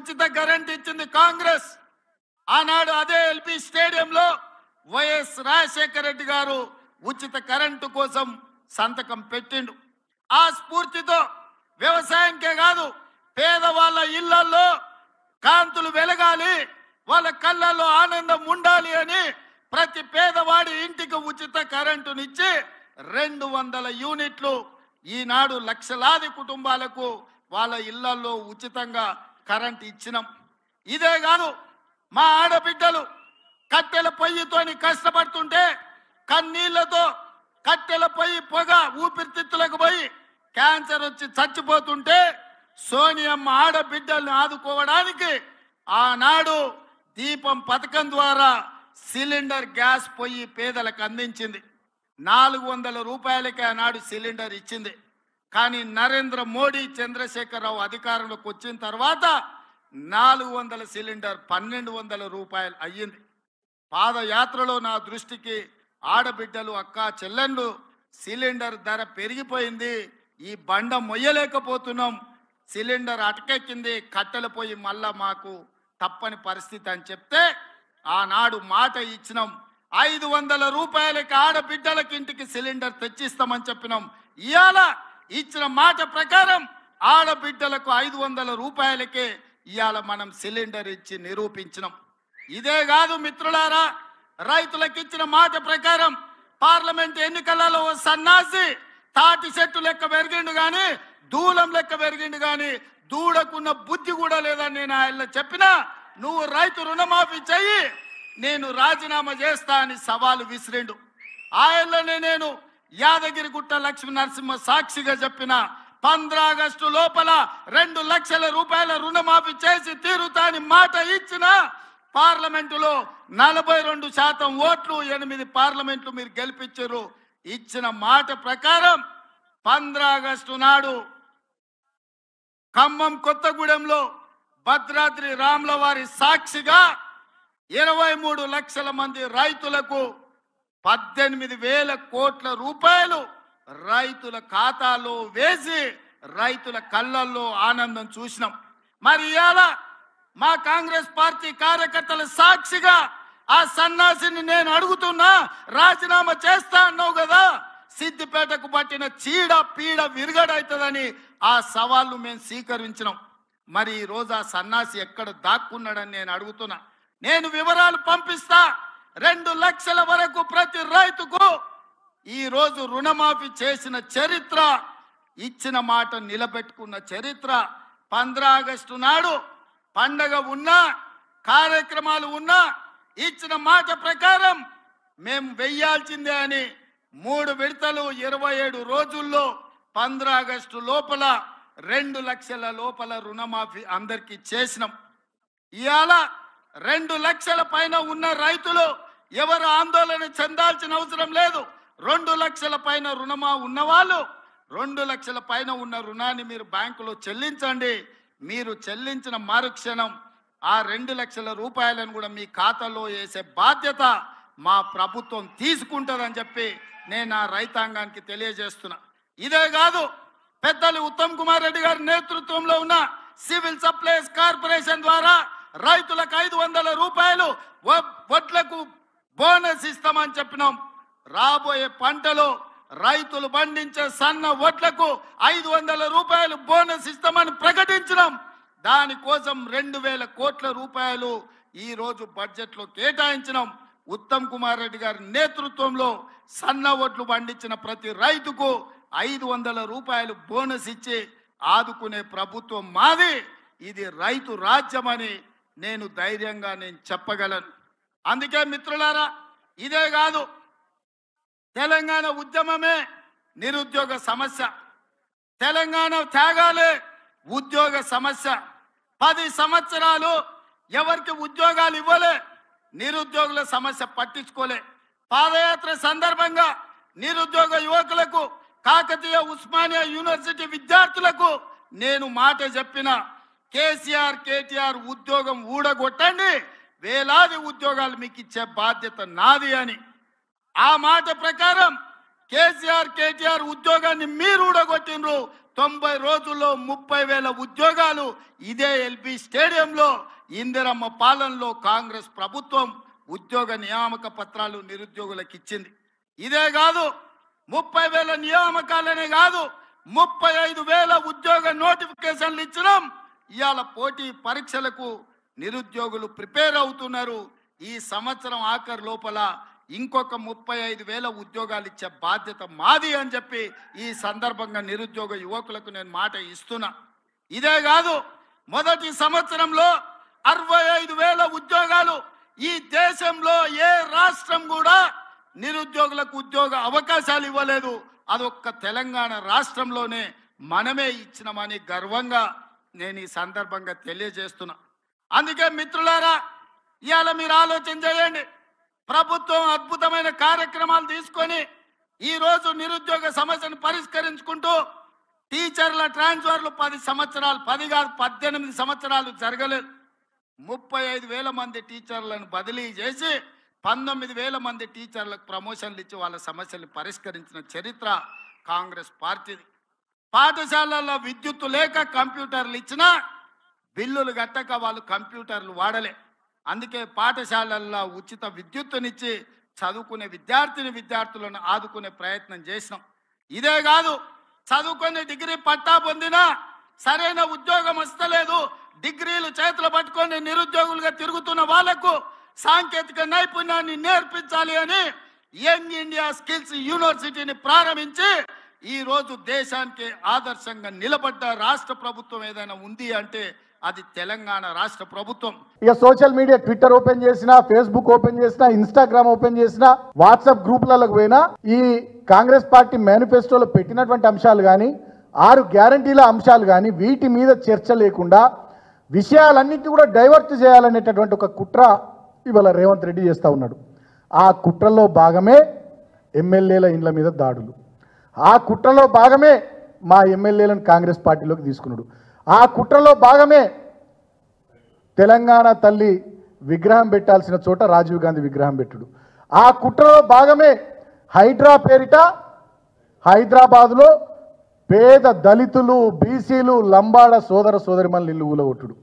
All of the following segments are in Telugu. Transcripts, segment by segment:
ఉచిత కరెంట్ ఇచ్చింది కాంగ్రెస్ ఆనాడు అదే ఎల్పి స్టేడియంలో వైఎస్ రాజశేఖర రెడ్డి గారు ఉచిత కరెంటు కోసం సంతకం పెట్టిండు ఆ స్ఫూర్తితో వ్యవసాయంకే కాదు పేదవాళ్ళ ఇళ్లలో కాంతులు వెలగాలి వాళ్ళ కళ్ళల్లో ఆనందం ఉండాలి అని ప్రతి పేదవాడి ఇంటికి ఉచిత కరెంటునిచ్చి రెండు వందల యూనిట్లు ఈనాడు లక్షలాది కుటుంబాలకు వాళ్ళ ఇళ్లలో ఉచితంగా కరెంట్ ఇచ్చినాం ఇదే కాదు మా ఆడబిడ్డలు కట్టెల పొయ్యితోని కష్టపడుతుంటే కన్నీళ్లతో కట్టెల పొయ్యి పొగ ఊపిరితిత్తులకు పోయి క్యాన్సర్ వచ్చి చచ్చిపోతుంటే సోనియమ్మ ఆడబిడ్డల్ని ఆదుకోవడానికి ఆనాడు దీపం పథకం ద్వారా సిలిండర్ గ్యాస్ పొయ్యి పేదలకు అందించింది నాలుగు వందల రూపాయలకే ఆనాడు సిలిండర్ ఇచ్చింది కానీ నరేంద్ర మోడీ చంద్రశేఖరరావు అధికారంలోకి వచ్చిన తర్వాత నాలుగు వందల సిలిండర్ పన్నెండు వందల రూపాయలు అయ్యింది పాదయాత్రలో నా దృష్టికి ఆడబిడ్డలు అక్క చెల్లెళ్ళు సిలిండర్ ధర పెరిగిపోయింది ఈ బండ మొయ్యలేకపోతున్నాం సిలిండర్ అటకెక్కింది కట్టెలు పోయి మళ్ళా మాకు తప్పని పరిస్థితి అని చెప్తే ఆనాడు మాట ఇచ్చినాం ఐదు వందల రూపాయలకి ఆడబిడ్డలకి ఇంటికి సిలిండర్ తెచ్చిస్తామని చెప్పినాం ఇవాళ ఇచ్చిన మాట ప్రకారం ఆడబిడ్డలకు ఐదు వందల రూపాయలకే ఇవాళ మనం సిలిండర్ ఇచ్చి నిరూపించినాం ఇదే కాదు మిత్రులారా రైతులకు ఇచ్చిన మాట ప్రకారం పార్లమెంట్ ఎన్నికలలో ఓ సన్నాసి తాటి చెట్టు లెక్క పెరిగిండు గాని దూలం లెక్క పెరిగిండు గాని దూడకున్న బుద్ధి కూడా లేదని నేను ఆయన చెప్పినా నువ్వు రైతు రుణమాఫీ చెయ్యి నేను రాజీనామా చేస్తా అని సవాలు విసిరిండు ఆయనలోనే నేను యాదగిరిగుట్ట లక్ష్మీ నరసింహ సాక్షిగా చెప్పిన పంద్ర ఆగస్టు లోపల రెండు లక్షల రూపాయల రుణమాఫీ చేసి తీరుతా అని మాట ఇచ్చిన పార్లమెంటులో నలభై రెండు శాతం ఓట్లు ఎనిమిది పార్లమెంట్లు మీరు గెలిపించారు ఇచ్చిన మాట ప్రకారం పంద్ర ఆగస్టు నాడు ఖమ్మం కొత్తగూడెంలో భద్రాద్రి రాముల వారి సాక్షిగా ఇరవై మూడు లక్షల మంది రైతులకు పద్దెనిమిది వేల కోట్ల రూపాయలు రైతుల ఖాతాలో వేసి రైతుల కళ్ళల్లో ఆనందం చూసినాం మరి ఇవాళ మా కాంగ్రెస్ పార్టీ కార్యకర్తల సాక్షిగా ఆ సన్నాసిని నేను అడుగుతున్నా రాజీనామా చేస్తా అన్నావు కదా సిద్దిపేటకు పట్టిన చీడ పీడ విరుగడవుతుందని ఆ సవాళ్ళు మేము స్వీకరించినాం మరి ఈ రోజు ఆ సన్నాసి ఎక్కడ దాక్కున్నాడని నేను అడుగుతున్నా నేను వివరాలు పంపిస్తా రెండు లక్షల వరకు ప్రతి రైతుకు ఈ రోజు రుణమాఫీ చేసిన చరిత్ర ఇచ్చిన మాట నిలబెట్టుకున్న చరిత్ర పంద్ర ఆగస్టు నాడు పండగ ఉన్నా కార్యక్రమాలు ఉన్నా ఇచ్చిన మాట ప్రకారం మేము వెయ్యాల్సిందే అని మూడు విడతలు ఇరవై ఏడు రోజుల్లో పంద్ర ఆగస్టు లోపల రెండు లక్షల లోపల రుణమాఫీ అందరికీ చేసినాం ఇవాళ రెండు లక్షల పైన ఉన్న రైతులు ఎవరు ఆందోళన చెందాల్సిన అవసరం లేదు రెండు లక్షల పైన రుణమా ఉన్నవాళ్ళు రెండు లక్షల పైన ఉన్న రుణాన్ని మీరు బ్యాంకులో చెల్లించండి మీరు చెల్లించిన మరుక్షణం ఆ రెండు లక్షల రూపాయలను కూడా మీ ఖాతాలో వేసే బాధ్యత మా ప్రభుత్వం తీసుకుంటుందని చెప్పి నేను ఆ రైతాంగానికి తెలియజేస్తున్నా ఇదే కాదు పెద్దలు ఉత్తమ్ కుమార్ రెడ్డి గారి నేతృత్వంలో ఉన్న సివిల్ సప్లైస్ కార్పొరేషన్ ద్వారా రైతులకు ఐదు వందల రూపాయలు వ- వడ్లకు బోనస్ ఇస్తామని చెప్పినాం రాబోయే పంటలో రైతులు పండించే సన్న వడ్లకు ఐదు వందల రూపాయలు బోనస్ ఇస్తామని ప్రకటించినాం దానికోసం రెండు వేల కోట్ల రూపాయలు ఈ రోజు బడ్జెట్లో కేటాయించినాం ఉత్తమ్ కుమార్ రెడ్డి గారి నేతృత్వంలో సన్న వడ్లు పండించిన ప్రతి రైతుకు ఐదు వందల రూపాయలు బోనస్ ఇచ్చి ఆదుకునే ప్రభుత్వం మాది ఇది రైతు రాజ్యమని నేను ధైర్యంగా నేను చెప్పగలను అందుకే మిత్రులారా ఇదే కాదు తెలంగాణ ఉద్యమమే నిరుద్యోగ సమస్య తెలంగాణ త్యాగాలే ఉద్యోగ సమస్య పది సంవత్సరాలు ఎవరికి ఉద్యోగాలు ఇవ్వలే నిరుద్యోగుల సమస్య పట్టించుకోలే పాదయాత్ర సందర్భంగా నిరుద్యోగ యువకులకు కాకతీయ ఉస్మానియా యూనివర్సిటీ విద్యార్థులకు నేను మాట చెప్పిన కేసీఆర్ కేటీఆర్ ఉద్యోగం ఊడగొట్టండి వేలాది ఉద్యోగాలు మీకు ఇచ్చే బాధ్యత నాది అని ఆ మాట ప్రకారం కేసీఆర్ కేటీఆర్ ఉద్యోగాన్ని మీరు ఊడగొట్టినరు తొంభై రోజుల్లో ముప్పై వేల ఉద్యోగాలు ఇదే ఎల్బి స్టేడియంలో ఇందిరమ్మ పాలనలో కాంగ్రెస్ ప్రభుత్వం ఉద్యోగ నియామక పత్రాలు నిరుద్యోగులకు ఇచ్చింది ఇదే కాదు ముప్పై వేల నియామకాలనే కాదు ముప్పై ఐదు వేల ఉద్యోగ నోటిఫికేషన్లు ఇచ్చినాం ఇవాళ పోటీ పరీక్షలకు నిరుద్యోగులు ప్రిపేర్ అవుతున్నారు ఈ సంవత్సరం ఆఖరి లోపల ఇంకొక ముప్పై ఐదు వేల ఉద్యోగాలు ఇచ్చే బాధ్యత మాది అని చెప్పి ఈ సందర్భంగా నిరుద్యోగ యువకులకు నేను మాట ఇస్తున్నా ఇదే కాదు మొదటి సంవత్సరంలో అరవై ఐదు వేల ఉద్యోగాలు ఈ దేశంలో ఏ రాష్ట్రం కూడా నిరుద్యోగులకు ఉద్యోగ అవకాశాలు ఇవ్వలేదు అదొక్క తెలంగాణ రాష్ట్రంలోనే మనమే ఇచ్చినామని గర్వంగా నేను ఈ సందర్భంగా తెలియజేస్తున్నా అందుకే మిత్రులారా ఇవాళ మీరు ఆలోచన చేయండి ప్రభుత్వం అద్భుతమైన కార్యక్రమాలు తీసుకొని ఈ రోజు నిరుద్యోగ సమస్యను పరిష్కరించుకుంటూ టీచర్ల ట్రాన్స్ఫర్లు పది సంవత్సరాలు పది కాదు పద్దెనిమిది సంవత్సరాలు జరగలేదు ముప్పై ఐదు వేల మంది టీచర్లను బదిలీ చేసి పంతొమ్మిది వేల మంది టీచర్లకు ప్రమోషన్లు ఇచ్చి వాళ్ళ సమస్యలు పరిష్కరించిన చరిత్ర కాంగ్రెస్ పార్టీది పాఠశాలల్లో విద్యుత్తు లేక కంప్యూటర్లు ఇచ్చినా బిల్లులు కట్టక వాళ్ళు కంప్యూటర్లు వాడలే అందుకే పాఠశాలల్లో ఉచిత విద్యుత్తునిచ్చి చదువుకునే విద్యార్థిని విద్యార్థులను ఆదుకునే ప్రయత్నం చేసినాం ఇదే కాదు చదువుకొని డిగ్రీ పట్టా పొందినా సరైన ఉద్యోగం వస్తలేదు డిగ్రీలు చేతులు పట్టుకొని నిరుద్యోగులుగా తిరుగుతున్న వాళ్లకు సాంకేతిక నైపుణ్యాన్ని నేర్పించాలి అని యంగ్ ఇండియా స్కిల్స్ యూనివర్సిటీని ప్రారంభించి ఈ రోజు దేశానికి ఆదర్శంగా నిలబడ్డ రాష్ట్ర ప్రభుత్వం ఏదైనా ఉంది అంటే అది తెలంగాణ రాష్ట్ర ప్రభుత్వం ఇక సోషల్ మీడియా ట్విట్టర్ ఓపెన్ చేసినా ఫేస్బుక్ ఓపెన్ చేసినా ఇన్స్టాగ్రామ్ ఓపెన్ చేసినా వాట్సాప్ గ్రూపులకు పోయినా ఈ కాంగ్రెస్ పార్టీ మేనిఫెస్టోలో పెట్టినటువంటి అంశాలు కానీ ఆరు గ్యారంటీల అంశాలు కానీ వీటి మీద చర్చ లేకుండా విషయాలన్నింటినీ కూడా డైవర్ట్ చేయాలనేటటువంటి ఒక కుట్ర ఇవాళ రేవంత్ రెడ్డి చేస్తూ ఉన్నాడు ఆ కుట్రలో భాగమే ఎమ్మెల్యేల ఇండ్ల మీద దాడులు ఆ కుట్రలో భాగమే మా ఎమ్మెల్యేలను కాంగ్రెస్ పార్టీలోకి తీసుకున్నాడు ఆ కుట్రలో భాగమే తెలంగాణ తల్లి విగ్రహం పెట్టాల్సిన చోట రాజీవ్ గాంధీ విగ్రహం పెట్టుడు ఆ కుట్రలో భాగమే హైడ్రా పేరిట హైదరాబాదులో పేద దళితులు బీసీలు లంబాడ సోదర సోదరిమల్ని ఇల్లు ఊలగొట్టుడు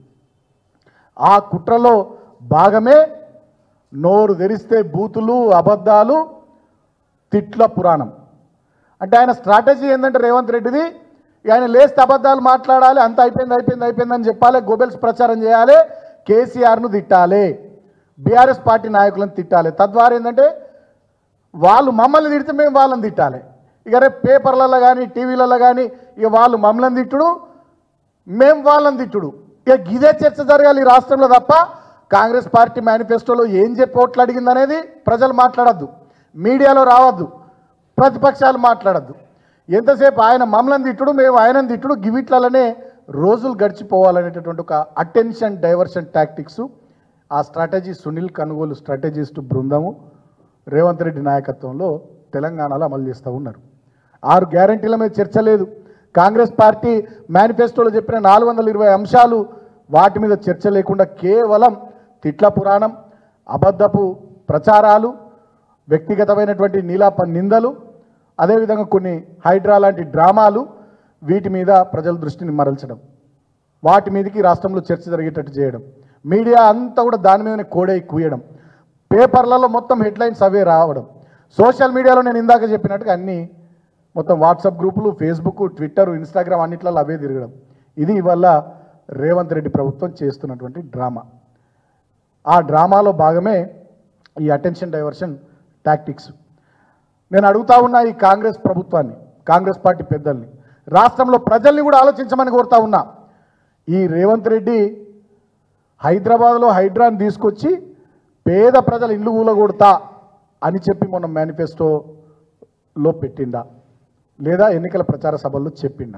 ఆ కుట్రలో భాగమే నోరు తెరిస్తే బూతులు అబద్ధాలు తిట్ల పురాణం అంటే ఆయన స్ట్రాటజీ ఏంటంటే రేవంత్ రెడ్డిది ఇక ఆయన లేస్తే అబద్ధాలు మాట్లాడాలి అంత అయిపోయింది అయిపోయింది అయిపోయింది అని చెప్పాలి గోబెల్స్ ప్రచారం చేయాలి కేసీఆర్ను తిట్టాలి బీఆర్ఎస్ పార్టీ నాయకులను తిట్టాలి తద్వారా ఏంటంటే వాళ్ళు మమ్మల్ని తిడితే మేము వాళ్ళని తిట్టాలి ఇక రేపు పేపర్లలో కానీ టీవీలలో కానీ ఇక వాళ్ళు మమ్మల్ని తిట్టుడు మేము వాళ్ళని తిట్టుడు ఇక ఇదే చర్చ జరగాలి ఈ రాష్ట్రంలో తప్ప కాంగ్రెస్ పార్టీ మేనిఫెస్టోలో ఏం చెప్పి ఓట్లు అడిగింది అనేది ప్రజలు మాట్లాడద్దు మీడియాలో రావద్దు ప్రతిపక్షాలు మాట్లాడద్దు ఎంతసేపు ఆయన మమ్మల్ని తిట్టుడు మేము ఆయనని తిట్టుడు గివిట్లలోనే రోజులు గడిచిపోవాలనేటటువంటి ఒక అటెన్షన్ డైవర్షన్ టాక్టిక్స్ ఆ స్ట్రాటజీ సునీల్ కనుగోలు స్ట్రాటజిస్ట్ బృందము రేవంత్ రెడ్డి నాయకత్వంలో తెలంగాణలో అమలు చేస్తూ ఉన్నారు ఆరు గ్యారంటీల మీద చర్చ లేదు కాంగ్రెస్ పార్టీ మేనిఫెస్టోలో చెప్పిన నాలుగు వందల ఇరవై అంశాలు వాటి మీద చర్చ లేకుండా కేవలం తిట్ల పురాణం అబద్ధపు ప్రచారాలు వ్యక్తిగతమైనటువంటి నీలాప నిందలు అదేవిధంగా కొన్ని హైడ్రా లాంటి డ్రామాలు వీటి మీద ప్రజల దృష్టిని మరల్చడం వాటి మీదకి రాష్ట్రంలో చర్చ జరిగేటట్టు చేయడం మీడియా అంతా కూడా దాని మీదనే కోడై కూయడం పేపర్లలో మొత్తం హెడ్లైన్స్ అవే రావడం సోషల్ మీడియాలో నేను ఇందాక చెప్పినట్టుగా అన్ని మొత్తం వాట్సాప్ గ్రూపులు ఫేస్బుక్ ట్విట్టర్ ఇన్స్టాగ్రామ్ అన్నిట్లలో అవే తిరగడం ఇది ఇవల్ల రేవంత్ రెడ్డి ప్రభుత్వం చేస్తున్నటువంటి డ్రామా ఆ డ్రామాలో భాగమే ఈ అటెన్షన్ డైవర్షన్ టాక్టిక్స్ నేను అడుగుతా ఉన్నా ఈ కాంగ్రెస్ ప్రభుత్వాన్ని కాంగ్రెస్ పార్టీ పెద్దల్ని రాష్ట్రంలో ప్రజల్ని కూడా ఆలోచించమని కోరుతా ఉన్నా ఈ రేవంత్ రెడ్డి హైదరాబాద్లో హైడ్రాని తీసుకొచ్చి పేద ప్రజల ఇల్లు ఊలగొడతా అని చెప్పి మొన్న మేనిఫెస్టోలో పెట్టిండా లేదా ఎన్నికల ప్రచార సభల్లో చెప్పిండా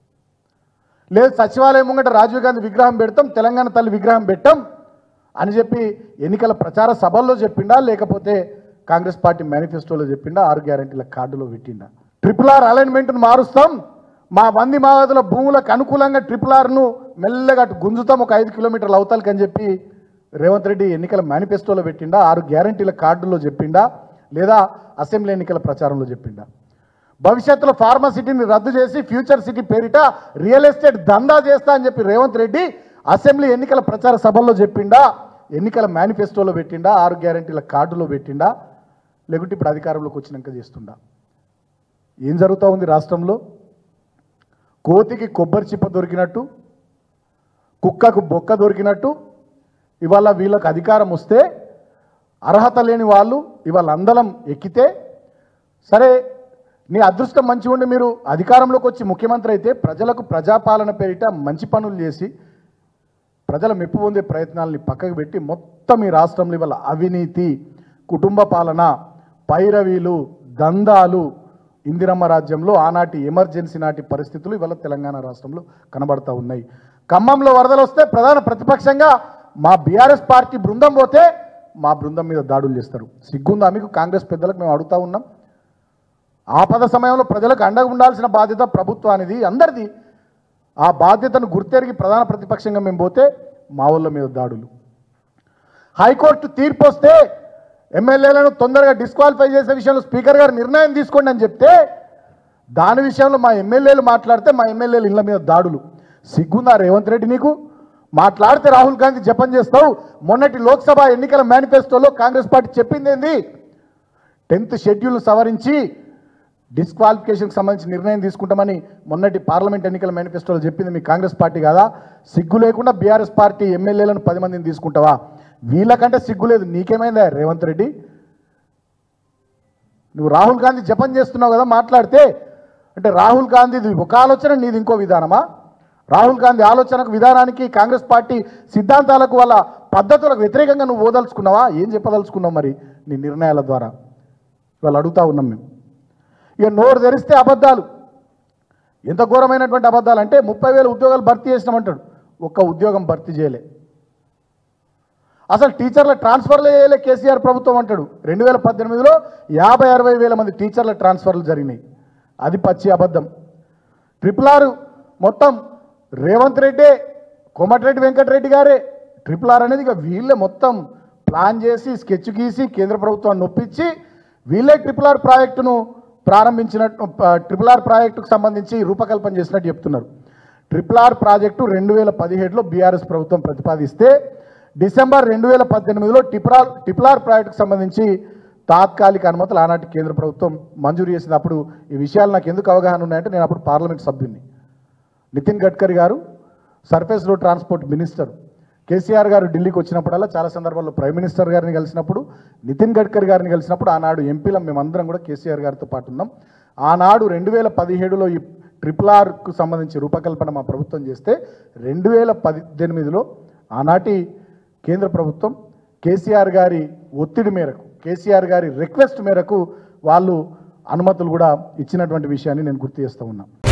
లేదు సచివాలయం ముంగట రాజీవ్ గాంధీ విగ్రహం పెడతాం తెలంగాణ తల్లి విగ్రహం పెట్టాం అని చెప్పి ఎన్నికల ప్రచార సభల్లో చెప్పిండా లేకపోతే కాంగ్రెస్ పార్టీ మేనిఫెస్టోలో చెప్పిండా ఆరు గ్యారంటీల కార్డులో పెట్టిండా ట్రిపుల్ ఆర్ అలైన్మెంట్ను మారుస్తాం మా వంది మావతుల భూములకు అనుకూలంగా ట్రిపుల్ ఆర్ను మెల్లగా అటు గుంజుతాం ఒక ఐదు కిలోమీటర్ల అవతలకి అని చెప్పి రేవంత్ రెడ్డి ఎన్నికల మేనిఫెస్టోలో పెట్టిండా ఆరు గ్యారంటీల కార్డులో చెప్పిండా లేదా అసెంబ్లీ ఎన్నికల ప్రచారంలో చెప్పిండా భవిష్యత్తులో ఫార్మా సిటీని రద్దు చేసి ఫ్యూచర్ సిటీ పేరిట రియల్ ఎస్టేట్ దందా చేస్తా అని చెప్పి రేవంత్ రెడ్డి అసెంబ్లీ ఎన్నికల ప్రచార సభల్లో చెప్పిండా ఎన్నికల మేనిఫెస్టోలో పెట్టిండా ఆరు గ్యారంటీల కార్డులో పెట్టిండా లేకుంటే ఇప్పుడు అధికారంలోకి వచ్చినాక చేస్తుండా ఏం జరుగుతూ ఉంది రాష్ట్రంలో కోతికి కొబ్బరి చిప్ప దొరికినట్టు కుక్కకు బొక్క దొరికినట్టు ఇవాళ వీళ్ళకి అధికారం వస్తే అర్హత లేని వాళ్ళు ఇవాళ అందలం ఎక్కితే సరే నీ అదృష్టం మంచి ఉండి మీరు అధికారంలోకి వచ్చి ముఖ్యమంత్రి అయితే ప్రజలకు ప్రజాపాలన పేరిట మంచి పనులు చేసి ప్రజల మెప్పు పొందే ప్రయత్నాలని పక్కకు పెట్టి మొత్తం ఈ రాష్ట్రంలో ఇవాళ అవినీతి కుటుంబ పాలన పైరవీలు దందాలు ఇందిరమ్మ రాజ్యంలో ఆనాటి ఎమర్జెన్సీ నాటి పరిస్థితులు ఇవాళ తెలంగాణ రాష్ట్రంలో కనబడతా ఉన్నాయి ఖమ్మంలో వరదలు వస్తే ప్రధాన ప్రతిపక్షంగా మా బీఆర్ఎస్ పార్టీ బృందం పోతే మా బృందం మీద దాడులు చేస్తారు సిగ్గుందా మీకు కాంగ్రెస్ పెద్దలకు మేము అడుగుతా ఉన్నాం ఆపద సమయంలో ప్రజలకు అండగా ఉండాల్సిన బాధ్యత ప్రభుత్వానిది అందరిది ఆ బాధ్యతను గుర్తెరిగి ప్రధాన ప్రతిపక్షంగా మేము పోతే మా ఊళ్ళ మీద దాడులు హైకోర్టు తీర్పు వస్తే ఎమ్మెల్యేలను తొందరగా డిస్క్వాలిఫై చేసే విషయంలో స్పీకర్ గారు నిర్ణయం తీసుకోండి అని చెప్తే దాని విషయంలో మా ఎమ్మెల్యేలు మాట్లాడితే మా ఎమ్మెల్యేలు ఇళ్ళ మీద దాడులు సిగ్గుందా రేవంత్ రెడ్డి నీకు మాట్లాడితే రాహుల్ గాంధీ జపం చేస్తావు మొన్నటి లోక్సభ ఎన్నికల మేనిఫెస్టోలో కాంగ్రెస్ పార్టీ చెప్పింది ఏంది టెన్త్ షెడ్యూల్ సవరించి డిస్క్వాలిఫికేషన్కి సంబంధించి నిర్ణయం తీసుకుంటామని మొన్నటి పార్లమెంట్ ఎన్నికల మేనిఫెస్టోలో చెప్పింది మీ కాంగ్రెస్ పార్టీ కాదా సిగ్గు లేకుండా బీఆర్ఎస్ పార్టీ ఎమ్మెల్యేలను పది మందిని తీసుకుంటావా వీళ్ళకంటే సిగ్గు లేదు నీకేమైందా రేవంత్ రెడ్డి నువ్వు రాహుల్ గాంధీ జపం చేస్తున్నావు కదా మాట్లాడితే అంటే రాహుల్ గాంధీది ఒక ఆలోచన నీది ఇంకో విధానమా రాహుల్ గాంధీ ఆలోచనకు విధానానికి కాంగ్రెస్ పార్టీ సిద్ధాంతాలకు వాళ్ళ పద్ధతులకు వ్యతిరేకంగా నువ్వు ఓదలుచుకున్నావా ఏం చెప్పదలుచుకున్నావు మరి నీ నిర్ణయాల ద్వారా వాళ్ళు అడుగుతా ఉన్నాం మేము ఇక నోరు తెరిస్తే అబద్ధాలు ఎంత ఘోరమైనటువంటి అబద్ధాలు అంటే ముప్పై వేల ఉద్యోగాలు భర్తీ చేసినామంటాడు ఒక్క ఉద్యోగం భర్తీ చేయలే అసలు టీచర్ల ట్రాన్స్ఫర్లు చేయలే కేసీఆర్ ప్రభుత్వం అంటాడు రెండు వేల పద్దెనిమిదిలో యాభై అరవై వేల మంది టీచర్ల ట్రాన్స్ఫర్లు జరిగినాయి అది పచ్చి అబద్ధం ట్రిపుల్ ఆర్ మొత్తం రేవంత్ రెడ్డే కోమటిరెడ్డి వెంకటరెడ్డి గారే ట్రిపుల్ ఆర్ అనేది ఇక వీళ్ళే మొత్తం ప్లాన్ చేసి స్కెచ్ గీసి కేంద్ర ప్రభుత్వాన్ని నొప్పించి వీళ్ళే ట్రిపుల్ ఆర్ ప్రాజెక్టును ప్రారంభించినట్టు ట్రిపుల్ ఆర్ ప్రాజెక్టుకు సంబంధించి రూపకల్పన చేసినట్టు చెప్తున్నారు ట్రిపుల్ ఆర్ ప్రాజెక్టు రెండు వేల పదిహేడులో బీఆర్ఎస్ ప్రభుత్వం ప్రతిపాదిస్తే డిసెంబర్ రెండు వేల పద్దెనిమిదిలో టిప్రాల్ టిప్లార్ ప్రాజెక్టుకు సంబంధించి తాత్కాలిక అనుమతులు ఆనాటి కేంద్ర ప్రభుత్వం మంజూరు చేసింది అప్పుడు ఈ విషయాలు నాకు ఎందుకు అవగాహన ఉన్నాయంటే నేను అప్పుడు parliament సభ్యుని Nitin Gadkari garu surface road transport minister KCR garu ఢిల్లీకి వచ్చినప్పుడల్లా చాలా సందర్భాల్లో ప్రైమ్ మినిస్టర్ గారిని కలిసినప్పుడు నితిన్ గడ్కరీ గారిని కలిసినప్పుడు ఆనాడు ఎంపీలం మేమందరం కూడా కేసీఆర్ గారితో పాటు ఉన్నాం ఆనాడు రెండు వేల పదిహేడులో ఈ ట్రిపుల్ ఆర్కు సంబంధించి రూపకల్పన మా ప్రభుత్వం చేస్తే రెండు వేల పద్దెనిమిదిలో ఆనాటి కేంద్ర ప్రభుత్వం కేసీఆర్ గారి ఒత్తిడి మేరకు కేసీఆర్ గారి రిక్వెస్ట్ మేరకు వాళ్ళు అనుమతులు కూడా ఇచ్చినటువంటి విషయాన్ని నేను గుర్తు చేస్తూ ఉన్నా